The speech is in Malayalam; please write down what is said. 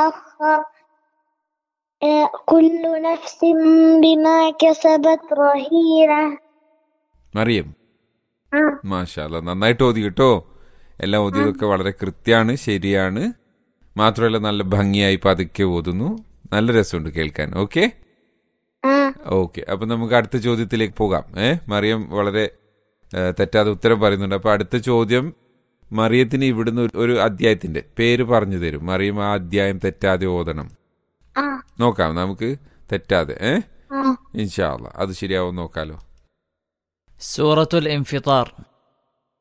يؤخر آه، كل نفس بما كسبت رهينة മറിയം آه. മാഷാല്ല നന്നായിട്ട് ഓതി കേട്ടോ എല്ലാം ഓതിയതൊക്കെ വളരെ കൃത്യമാണ് ശരിയാണ് മാത്രമല്ല നല്ല ഭംഗിയായി പതുക്കെ ഓതുന്നു നല്ല രസമുണ്ട് കേൾക്കാൻ ഓക്കെ آه. ഓക്കെ അപ്പൊ നമുക്ക് അടുത്ത ചോദ്യത്തിലേക്ക് പോകാം ഏ മറിയം വളരെ ഏ, തെറ്റാതെ ഉത്തരം പറയുന്നുണ്ട് അപ്പൊ അടുത്ത ചോദ്യം മറിയത്തിന് ഇവിടുന്ന് ഒരു- ഒരു അധ്യായത്തിന്റെ പേര് പറഞ്ഞു തരും മറിയം ആ അധ്യായം തെറ്റാതെ ഓതണം آه. നോക്കാം നമുക്ക് തെറ്റാതെ ഏ آه. ഇൻഷാല്ല അത് ശരിയാവും നോക്കാലോ سورة الانفطار